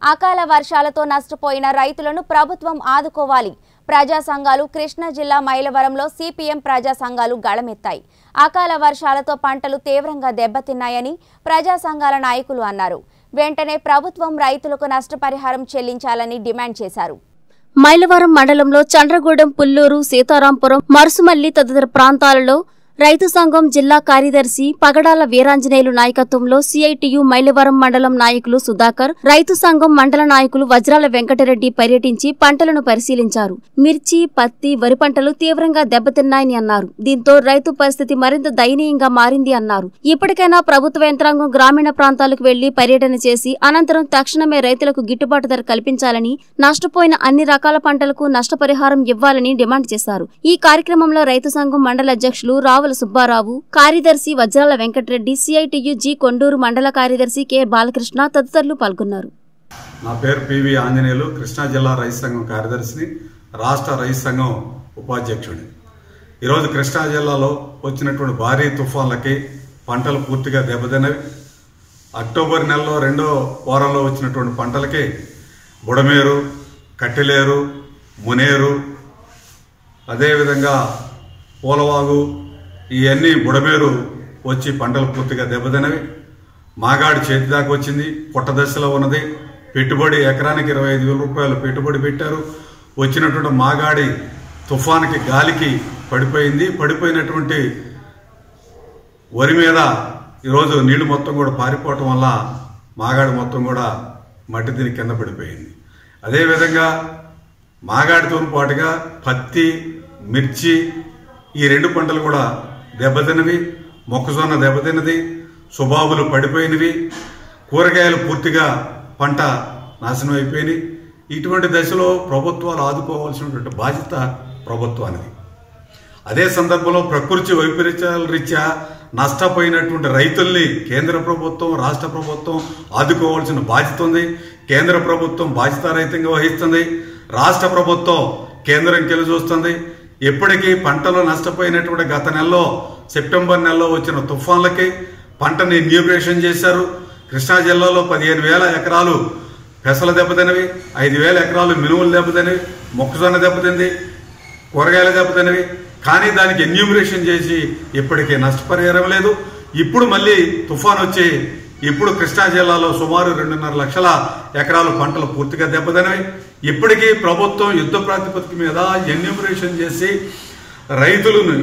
అకాల వర్షాలతో నష్టపోయిన రైతులను ప్రభుత్వం ఆదుకోవాలి ప్రజా సంఘాలు కృష్ణా జిల్లా మైలవరంలో సిపిఎం ప్రజా సంఘాలు గళమెత్తాయి అకాల వర్షాలతో పంటలు తీవ్రంగా దెబ్బతిన్నాయని ప్రజా సంఘాల నాయకులు అన్నారు వెంటనే ప్రభుత్వం రైతులకు నష్టపరిహారం చెల్లించాలని డిమాండ్ చేశారు మైలవరం మండలంలో చండ్రగూడెం పుల్లూరు సీతారాంపురం మరుసుమల్లి తదితర ప్రాంతాలలో రైతు సంఘం జిల్లా కార్యదర్శి పగడాల వీరాంజనేయులు నాయకత్వంలో సిఐటియు మైలవరం మండలం నాయకులు సుధాకర్ రైతు సంఘం మండల నాయకులు వజ్రాల వెంకటరెడ్డి పర్యటించి పంటలను పరిశీలించారు మిర్చి పత్తి వరి పంటలు తీవ్రంగా దెబ్బతిన్నాయని అన్నారు దీంతో రైతు పరిస్థితి మరింత దయనీయంగా మారింది అన్నారు ఇప్పటికైనా ప్రభుత్వ యంత్రాంగం గ్రామీణ ప్రాంతాలకు వెళ్లి పర్యటన చేసి అనంతరం తక్షణమే రైతులకు గిట్టుబాటు ధర కల్పించాలని నష్టపోయిన అన్ని రకాల పంటలకు నష్టపరిహారం ఇవ్వాలని డిమాండ్ చేశారు ఈ కార్యక్రమంలో రైతు సంఘం మండల అధ్యక్షులు రావుల సుబ్బారావు కార్యదర్శి వజ్రాల వెంకటరెడ్డి సిఐటియు జి కొండూరు మండల కార్యదర్శి కె బాలకృష్ణ తదితరులు పాల్గొన్నారు నా పేరు పివి ఆంజనేయులు కృష్ణా జిల్లా రైతు సంఘం కార్యదర్శిని రాష్ట్ర రైతు సంఘం ఉపాధ్యక్షుడిని ఈరోజు కృష్ణా జిల్లాలో వచ్చినటువంటి భారీ తుఫాన్లకి పంటలు పూర్తిగా దెబ్బతిన్నవి అక్టోబర్ నెలలో రెండో వారంలో వచ్చినటువంటి పంటలకి బుడమేరు కట్టెలేరు మునేరు అదేవిధంగా పూలవాగు ఇవన్నీ బుడమేరు వచ్చి పంటలు పూర్తిగా దెబ్బతినవి మాగాడి చేతి దాకా వచ్చింది పుట్ట దశలో ఉన్నది పెట్టుబడి ఎకరానికి ఇరవై ఐదు వేల రూపాయలు పెట్టుబడి పెట్టారు వచ్చినటువంటి మాగాడి తుఫాన్కి గాలికి పడిపోయింది పడిపోయినటువంటి వరి మీద ఈరోజు నీళ్లు మొత్తం కూడా పారిపోవటం వల్ల మాగాడి మొత్తం కూడా మట్టి తిని కింద పడిపోయింది అదేవిధంగా మాగాడితో పాటుగా పత్తి మిర్చి ఈ రెండు పంటలు కూడా దెబ్బతిన్నవి మొక్కజొన్న దెబ్బతిన్నది సుబాబులు పడిపోయినవి కూరగాయలు పూర్తిగా పంట నాశనం అయిపోయినాయి ఇటువంటి దశలో ప్రభుత్వాలు ఆదుకోవాల్సినటువంటి బాధ్యత ప్రభుత్వానికి అదే సందర్భంలో ప్రకృతి వైపరీత్యాల రీత్యా నష్టపోయినటువంటి రైతుల్ని కేంద్ర ప్రభుత్వం రాష్ట్ర ప్రభుత్వం ఆదుకోవాల్సిన బాధ్యత ఉంది కేంద్ర ప్రభుత్వం బాధ్యతారహితంగా వహిస్తుంది రాష్ట్ర ప్రభుత్వం కేంద్రం కెళ్ళి చూస్తుంది ఎప్పటికీ పంటలు నష్టపోయినటువంటి గత నెలలో సెప్టెంబర్ నెలలో వచ్చిన తుఫాన్లకి పంటని న్యూట్రిషన్ చేశారు కృష్ణా జిల్లాలో పదిహేను వేల ఎకరాలు పెసల దెబ్బతినవి ఐదు వేల ఎకరాలు మినుములు దెబ్బతినవి మొక్కజొన్న దెబ్బతింది కూరగాయలు దెబ్బతినవి కానీ దానికి ఎన్యూమరేషన్ చేసి ఇప్పటికీ నష్టపరిహారం లేదు ఇప్పుడు మళ్ళీ తుఫాన్ వచ్చి ఇప్పుడు కృష్ణా జిల్లాలో సుమారు రెండున్నర లక్షల ఎకరాలు పంటలు పూర్తిగా దెబ్బతినవి ఇప్పటికీ ప్రభుత్వం యుద్ధ ప్రాతిపదిక మీద ఎన్యూమరేషన్ చేసి రైతులను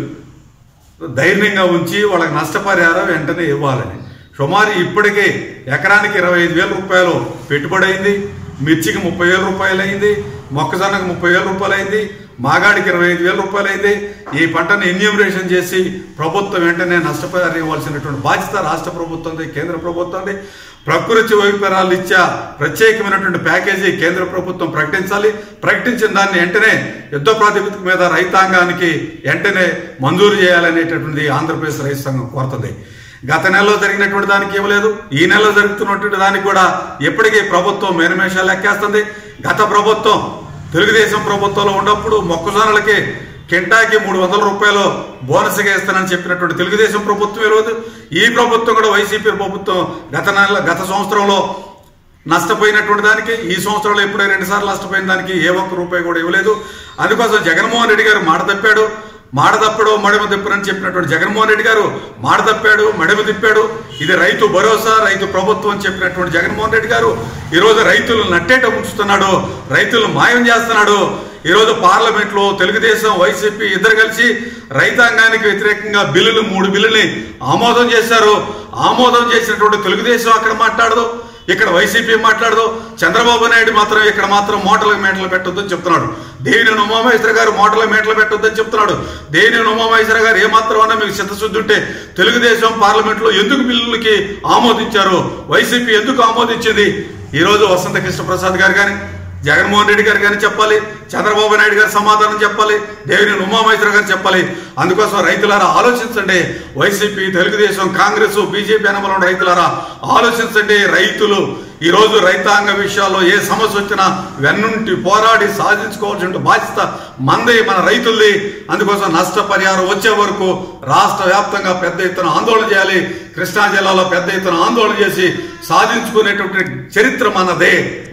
ధైర్యంగా ఉంచి వాళ్ళకి నష్టపరిహారం వెంటనే ఇవ్వాలని సుమారు ఇప్పటికే ఎకరానికి ఇరవై ఐదు వేల రూపాయలు పెట్టుబడి అయింది మిర్చికి ముప్పై వేల రూపాయలు అయింది మొక్కజొన్నకు ముప్పై వేల రూపాయలు అయింది మాగాడికి ఇరవై ఐదు వేల రూపాయలు అయింది ఈ పంటను ఎన్యూమరేషన్ చేసి ప్రభుత్వం వెంటనే నష్టపరిహారం ఇవ్వాల్సినటువంటి బాధ్యత రాష్ట్ర ప్రభుత్వంది కేంద్ర ప్రభుత్వంది ప్రకృతి వైపరాలు ఇచ్చా ప్రత్యేకమైనటువంటి ప్యాకేజీ కేంద్ర ప్రభుత్వం ప్రకటించాలి ప్రకటించిన దాన్ని వెంటనే యుద్ధ ప్రాతిపదిక మీద రైతాంగానికి వెంటనే మంజూరు చేయాలనేటటువంటి ఆంధ్రప్రదేశ్ రైతు సంఘం కోరుతుంది గత నెలలో జరిగినటువంటి దానికి ఇవ్వలేదు ఈ నెలలో జరుగుతున్నటువంటి దానికి కూడా ఎప్పటికీ ప్రభుత్వం మేనమేషాలు లెక్కేస్తుంది గత ప్రభుత్వం తెలుగుదేశం ప్రభుత్వంలో ఉన్నప్పుడు మొక్కజొన్నలకి కింటాకి మూడు వందల రూపాయలు బోనస్గా ఇస్తానని చెప్పినటువంటి తెలుగుదేశం ప్రభుత్వం ఈరోజు ఈ ప్రభుత్వం కూడా వైసీపీ ప్రభుత్వం గత నెల గత సంవత్సరంలో నష్టపోయినటువంటి దానికి ఈ సంవత్సరంలో ఎప్పుడే రెండు సార్లు నష్టపోయిన దానికి ఏ ఒక్క రూపాయి కూడా ఇవ్వలేదు అందుకోసం జగన్మోహన్ రెడ్డి గారు మాట తప్పాడు మాట తప్పాడు మడమ తిప్పడని చెప్పినటువంటి జగన్మోహన్ రెడ్డి గారు మాట తప్పాడు మడమ తిప్పాడు ఇది రైతు భరోసా రైతు ప్రభుత్వం అని చెప్పినటువంటి జగన్మోహన్ రెడ్డి గారు ఈరోజు రైతులను నట్టేట ఉంచుతున్నాడు రైతులను మాయం చేస్తున్నాడు ఈరోజు పార్లమెంట్లో తెలుగుదేశం వైసీపీ ఇద్దరు కలిసి రైతాంగానికి వ్యతిరేకంగా బిల్లులు మూడు బిల్లుని ఆమోదం చేశారు ఆమోదం చేసినటువంటి తెలుగుదేశం అక్కడ మాట్లాడదు ఇక్కడ వైసీపీ మాట్లాడదు చంద్రబాబు నాయుడు మాత్రం ఇక్కడ మాత్రం మోటల మేటలు పెట్టొద్దని చెప్తున్నాడు దేవిని ఉమామహేశ్వర గారు మోటల మేటలు పెట్టొద్దని చెప్తున్నాడు దేవిని ఉమామహేశ్వర గారు ఏమాత్రం అన్నా మీకు చిత్తశుద్ధి ఉంటే తెలుగుదేశం పార్లమెంట్లో ఎందుకు బిల్లులకి ఆమోదించారు వైసీపీ ఎందుకు ఆమోదించింది ఈరోజు వసంత కృష్ణ ప్రసాద్ గారు కానీ జగన్మోహన్ రెడ్డి గారు కానీ చెప్పాలి చంద్రబాబు నాయుడు గారు సమాధానం చెప్పాలి దేవిని ఉమామహేశ్వర గారు చెప్పాలి అందుకోసం రైతులారా ఆలోచించండి వైసీపీ తెలుగుదేశం కాంగ్రెస్ బీజేపీ అనబల రైతులారా ఆలోచించండి రైతులు ఈ రోజు రైతాంగ విషయాల్లో ఏ సమస్య వచ్చినా వెన్నుంటి పోరాడి సాధించుకోవాల్సిన బాధ్యత మంది మన రైతుల్ది అందుకోసం నష్టపరిహారం వచ్చే వరకు రాష్ట్ర వ్యాప్తంగా పెద్ద ఎత్తున ఆందోళన చేయాలి కృష్ణా జిల్లాలో పెద్ద ఎత్తున ఆందోళన చేసి సాధించుకునేటువంటి చరిత్ర మనదే